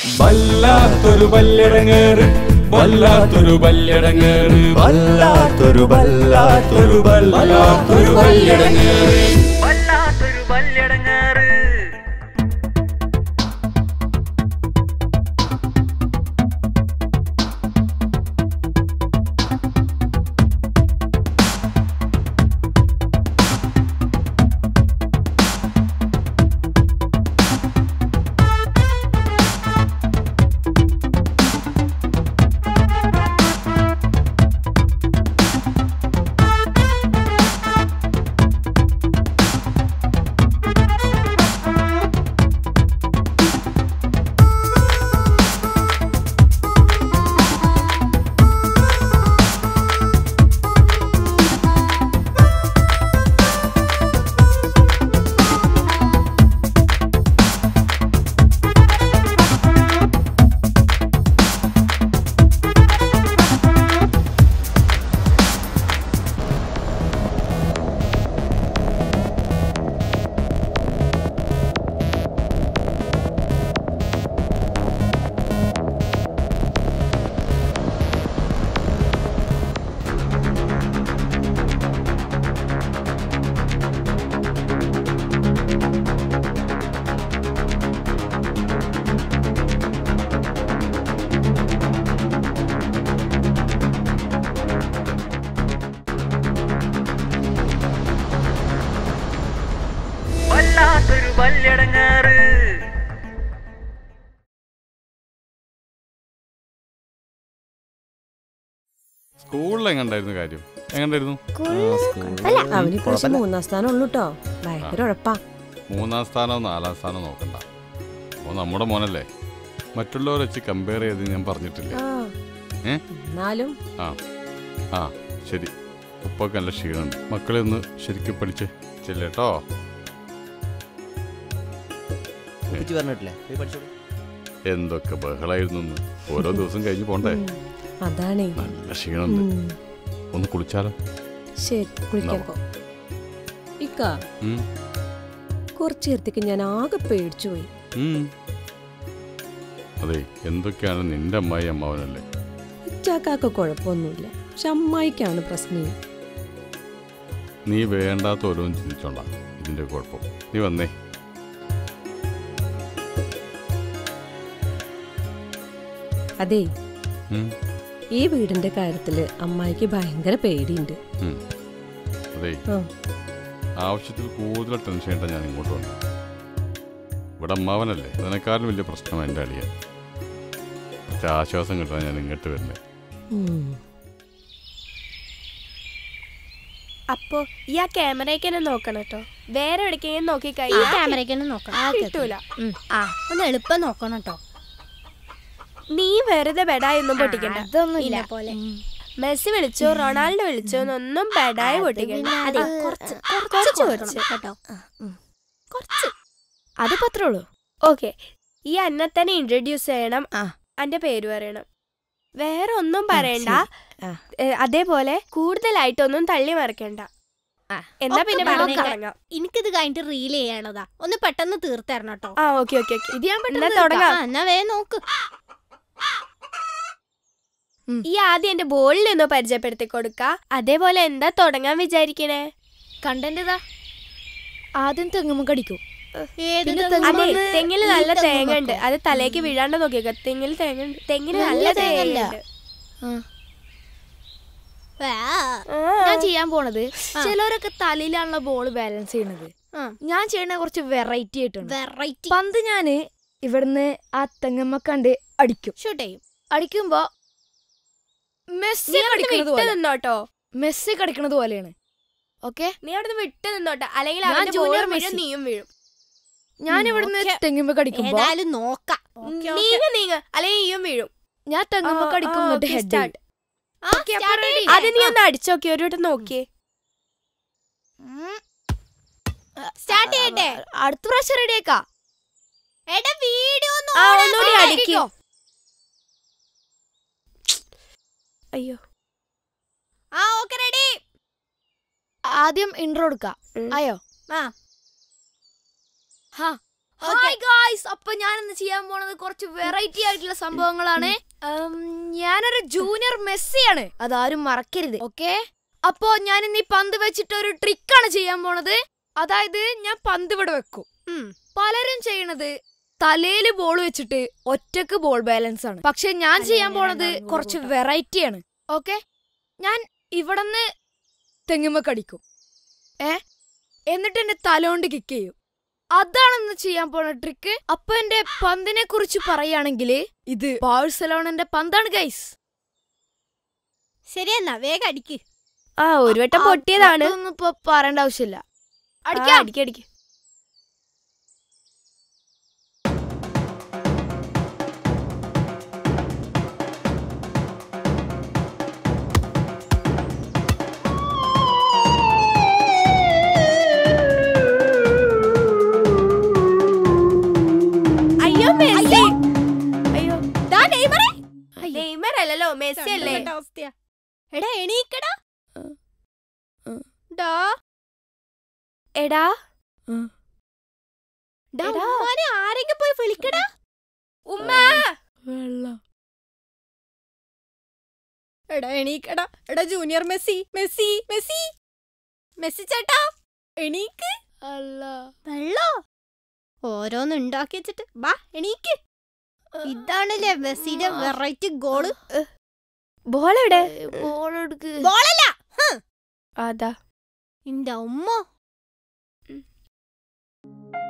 വല്ലാത്തൊരു പല്ലിടങ്ങേറ് വല്ലാത്തൊരു പല്ലിടങ്ങേറ് വല്ലാത്തൊരു വല്ലാത്തൊരു വല്ലാത്തൊരു പല്ലിടങ്ങേറ് വല്ലാത്തൊരു പല്ലിടങ്ങാറ് വല്ലാത്തൊരു പല്ലിടങ്ങാറ് സ്കൂളിൽ എങ്ങണ്ടായിരുന്നു കാര്യം എങ്ങണ്ടായിരുന്നു അല്ല അവന് കുറച്ച് മൂന്നാം സ്ഥാനം ഉള്ളു കേട്ടോ ഭയങ്കര ഉഴപ്പാ മൂന്നാം സ്ഥാനമോ നാലാം സ്ഥാനമോ നോക്കണ്ട ഓ നമ്മുടെ മോനല്ലേ മറ്റുള്ളവരെ വെച്ച് കമ്പയർ ചെയ്ത് ഞാൻ പറഞ്ഞിട്ടില്ലേ ആ ഏ? എന്നാലും ആ ആ ശരി ഉപ്പൊക്കെ നല്ല ക്ഷീണമുണ്ട് മക്കളെ ഒന്ന് ശരിക്കും പഠിച്ച് ചെല്ലേട്ടോ ഉപ്പിച്ച് പറഞ്ഞിട്ടില്ലേ പോയി പഠിച്ചോളൂ എന്തൊക്കെ ബഹളായിരുന്നു ഇന്ന്. ഓരോ ദിവസം കഴിഞ്ഞ് പോണ്ടേ ഉം, അതാണേ നല്ല ക്ഷീണമുണ്ട് ഉം, ഒന്ന് കുളിച്ചാലോ ശരി കുളിക്കാൻ പോ ഇക്ക ഉം, കുറച്ചു നേരത്തേക്ക് ഞാൻ ആകെ പേടിച്ചു പോയി ഉം. അതെ എന്തൊക്കെയാണ് നിന്റെ അമ്മായി അമ്മാവനല്ലേ ഇച്ചാക്കാക്ക് കുഴപ്പമൊന്നുമില്ല പക്ഷെ അമ്മായിക്കാണ് പ്രശ്നം നീ വേണ്ടാത്ത ഓരോന്നും ചിന്തിച്ചോണ്ട ഇതിന്റെ കുഴപ്പം നീ വന്നേ അതെ ഉം, ഈ വീടിന്റെ കാര്യത്തില് അമ്മായിക്ക് ഭയങ്കര പേടിയുണ്ട് ഉം. അതെ ആ. ആവശ്യത്തിൽ കൂടുതൽ ടെൻഷൻ ആയിട്ടാ ഞാൻ ഇങ്ങോട്ട് വന്നത് ഇവിടെ അമ്മാവനല്ലേ അതിനേക്കാളും വലിയ പ്രശ്നം എൻ്റെ അളിയൻ കുറച്ച് ആശ്വാസം കിട്ടാൻ ഞാൻ ഇങ്ങോട്ട് വരുന്നത് ഉം. അപ്പോ ഈ ആ ക്യാമറയ്ക്ക് തന്നെ നോക്കണം കേട്ടോ വേറെ എവിടേക്കെങ്കിലും നോക്കി ഈ കഴിഞ്ഞാൽ ക്യാമറയ്ക്ക് തന്നെ നോക്കണം കിട്ടൂല ഉം. ആ ഒന്ന് എളുപ്പം നോക്കണം കേട്ടോ നീ വെറുതെ ബെഡായൊന്നും പൊട്ടിക്കണ്ട അതൊന്നുമില്ല ഇന്നെ പോലെ മെസ്സി വിളിച്ചോ റൊണാൾഡോ വിളിച്ചോ എന്നൊന്നും ബെഡായി പൊട്ടിക്കണ്ട അതെ ആ, കുറച്ച് കുറച്ച് കുറച്ച് കുറച്ച്. കേട്ടോ കുറച്ച് അതിപ്പോ അത്രേ ഉള്ളൂ ഓക്കെ ഈ അന്നെ തന്നെ ഇൻട്രൊഡ്യൂസ് ചെയ്യണം ആ. അന്റെ പേര് പറയണം വേറെ ഒന്നും പറയണ്ട ആ. ഏ, അതേപോലെ കൂടുതലായിട്ടൊന്നും തള്ളി മറിക്കണ്ട ആ. എന്നാ ഒക്കെ പിന്നെ പറഞ്ഞേക്കാം പറഞ്ഞേക്കാം. തുടങ്ങാം എനിക്കിത് കഴിഞ്ഞിട്ട് റീൽ ചെയ്യാനുള്ളതാ ഒന്ന് പെട്ടെന്ന് തീർത്തരണം കേട്ടോ ആ ഓക്കെ ഓക്കെ ഓക്കെ ഇത് ഞാൻ എന്നാ പെട്ടെന്ന് തുടങ്ങാം. തീർക്കാം. ആ, എന്നാ വേ നോക്ക് ഈ ആദ്യം എന്റെ ബോളിൽ ഒന്ന് പരിചയപ്പെടുത്തി കൊടുക്ക അതേപോലെ എന്താ തുടങ്ങാൻ വിചാരിക്കണേ കണ്ടന്റ് ഇതാ ആദ്യം തെങ്ങുമ്പോ കടിക്കും ഏത് അതെ തെങ്ങുമ്മന്ന്? തെങ്ങില് ഈ നല്ല തേങ്ങ തെങ്ങുമ്മക്കോ? ഉണ്ട് അത് തലേക്ക് വീഴാണ്ട് നോക്കിയേക്ക തെങ്ങിൽ തേങ്ങ ഉണ്ട് തെങ്ങിന് നല്ല നല്ല തേങ്ങ തേങ്ങല്ല. ഉണ്ട് ആ. ആ. ഞാൻ ചെയ്യാൻ പോണത് ചിലരൊക്കെ തലയിലാണല്ലോ ബോൾ ബാലൻസ് ചെയ്യണത് ആ. ഞാൻ ചെയ്യണ കുറച്ച് വെറൈറ്റി ആയിട്ടുണ്ട് വെറൈറ്റി പന്ത് ഞാന് ഇവിടുന്ന് ആ തെങ്ങമ്മ കണ്ട് അടിക്കും ഷൂട്ട് ചെയ്യും അടിക്കുമ്പോ മെസ്സി നീ അവിടുന്ന് കടിക്കണത് വിട്ട് പോലെ നിന്നോട്ടോ മെസ്സി കടിക്കണത് പോലെയാണ് ഓക്കെ നീ അവിടുന്ന് വിട്ട് നിന്നോട്ടോ അല്ലെങ്കിൽ ഞാൻ അവന്റെ junior ബോൾ വീഴും മെസ്സി. നീയും വീഴും ഞാൻ ഇവിടുന്ന് ഓക്കേ. തെങ്ങുമ്പോ കടിക്കുമ്പോ ഏതായാലും നോക്കാം നീങ്ങ നീങ്ങ അല്ലെങ്കിൽ നീയും വീഴും ഞാൻ തെങ്ങുമ്പോ ആ, കടിക്കും ആ, എന്നിട്ട് okay, ഹെഡ് start. ആ, start ചെയ്യ്. അത് നീ ഒന്ന് അടിച്ചോക്കി ഒരു വട്ടം നോക്കിയേ ഉം. സ്റ്റാർട്ട് ചെയ്യട്ടെ അടുത്ത പ്രാവശ്യം റെഡി ആക്കാ എടാ വീഡിയോ ഒന്ന് ആ on ഒന്നുകൂടി ആക്കി അടിക്കോ വെക്കോ. അയ്യോ ആ ഓക്കെ റെഡി ആദ്യം ഇൻട്രോ എടുക്കാം ഉം. ആയോ ആ ഹാ ഹായ് ഗായ്സ് അപ്പൊ ഞാൻ ഇന്ന് ചെയ്യാൻ പോണത് കുറച്ച് വെറൈറ്റി ആയിട്ടുള്ള സംഭവങ്ങളാണ് ഉം, ഞാനൊരു ജൂനിയർ മെസ്സിയാണ് അതാരും മറക്കരുത് ഓക്കെ അപ്പോ ഞാൻ ഇന്ന് ഈ പന്ത് വെച്ചിട്ട് ഒരു ട്രിക്കാണ് ചെയ്യാൻ പോണത് അതായത് ഞാൻ പന്ത് ഇവിടെ വെക്കും ഉം. പലരും ചെയ്യണത് തലയില് ബോൾ വെച്ചിട്ട് ഒറ്റക്ക് ബോൾ ബാലൻസ് ആണ് പക്ഷെ ഞാൻ ചെയ്യാൻ പോണത് കുറച്ച് വെറൈറ്റി ആണ് ഓക്കെ ഞാൻ ഇവിടുന്ന് തെങ്ങുമ്മ കടിക്കും ഏ എന്നിട്ട് എന്റെ തല കൊണ്ട് കിക്ക് ചെയ്യും അതാണെന്ന് ചെയ്യാൻ പോണ ട്രിക്ക് അപ്പൊ എന്റെ പന്തിനെ കുറിച്ച് പറയുകയാണെങ്കിൽ ഇത് ബാഴ്സലോണന്റെ പന്താണ് ഗൈസ് ശരിയെന്നാ വേഗം അടിക്ക് ആ ഒരു വട്ടം പൊട്ടിയതാണ് അതൊന്നും ഇപ്പൊ പറയേണ്ട ആവശ്യമില്ല ആ, അടിക്കാം അടിക്ക് അടിക്ക് അയ്യോ മെസ്സി അയ്യോ ദാ നെയ്മറെ. നെയ്മർ അല്ലല്ലോ മെസ്സി അല്ലേ കണ്ട അവസ്ഥയാ. എടാ എണീക്കടാ ഡാ എടാ ഡാ എടാ. ഉമ്മാനെ ആരെങ്കിലും പോയി വിളിക്കടാ ഉമ്മ എടാ എണീക്കടാ എടാ junior Messi Messi Messi Messi ചേട്ടാ എണീക്ക് വെള്ളോ ഓരോന്ന് ഉണ്ടാക്കി വെച്ചിട്ട് ബാ എണീക്ക് ഇതാണല്ലേ മെസ്സിയുടെ വെറൈറ്റി ഗോള് ബോൾ എവിടെ ബോൾ എടുക്ക് ബോളല്ല അതാ ഇന്റെ ഉമ്മ